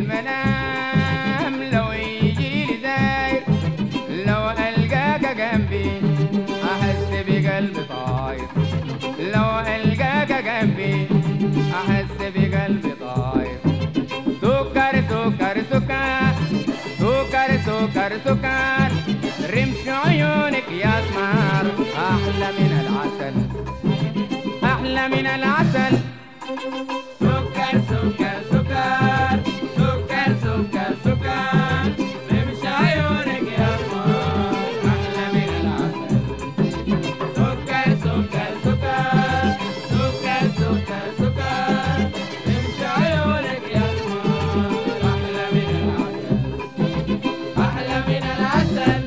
المنام لو يجي لي زاير لو ألقاك جنبي أحس بقلبي طاير لو ألقاك جنبي أحس بقلبي طاير سكر سكر سكر سكر سكر سكر رمش عيونك يا سمار أحلى من العسل أحلى من العسل سكر سكر سكر سكر سكر سكر رمش عيونك يا سمار أحلى من العسل سكر سكر سكر سكر سكر سكر رمش عيونك يا سمار أحلى من العسل أحلى من العسل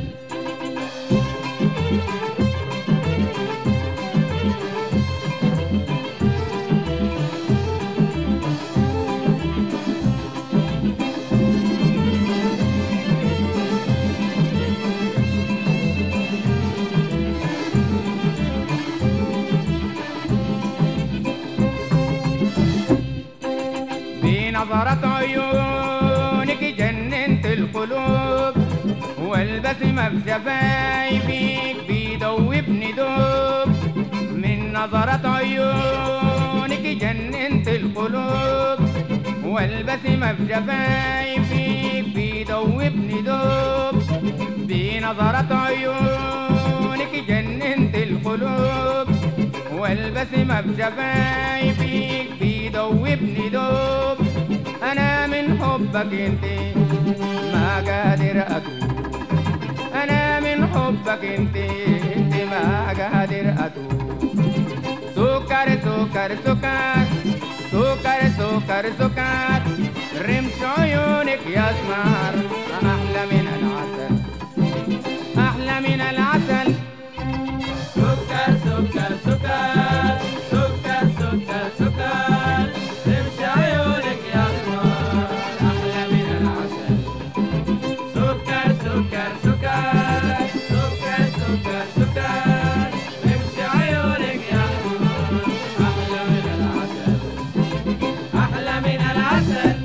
بنظرة عيونك جننت القلوب والبسمة في شفايفك بيدوبني دوب من نظرة عيونك جننت القلوب والبسمة في شفايفك بيدوبني دوب بنظرة عيونك جننت القلوب والبسمة في شفايفك بيدوبني دوب أنا من حبك انت ما قادر أتوب أنا من حبك انت انت ما قادر أتوب سكر سكر سكر سكر سكر سكر رمش عيونك يا سمار أحلى من العسل أحلى من العسل سكر سكر سكر سكر سكر سكر رمش عيونك يا سمار أحلى من العسل سكر سكر سكر سكر سكر سكر رمش عيونك يا سمار أحلى من العسل أحلى من العسل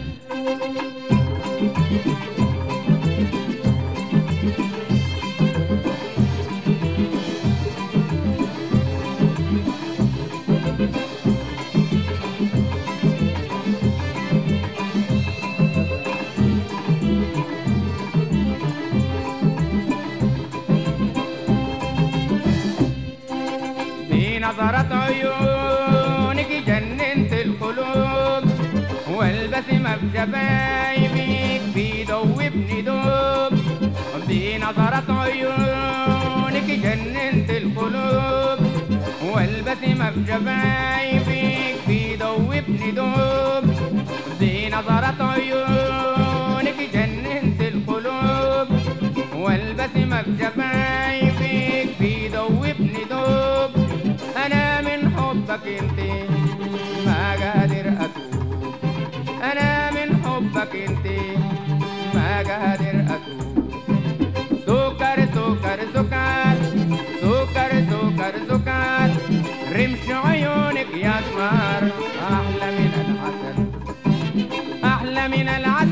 بنظرة عيونك جننت القلوب والبسمة في شفايفك بيدوبني دوب بنظرة عيونك جننت القلوب والبسمة في شفايفك بيدوبني دوب بنظرة عيونك جننت القلوب والبسمة في شفايفك بيدوبني دوب أنا من حبك انت ما قادر أتوب أنا من حبك انت ما قادر أتوب سكر سكر سكر سكر سكر سكر رمش عيونك يا سمار أحلى من العسل أحلى من العسل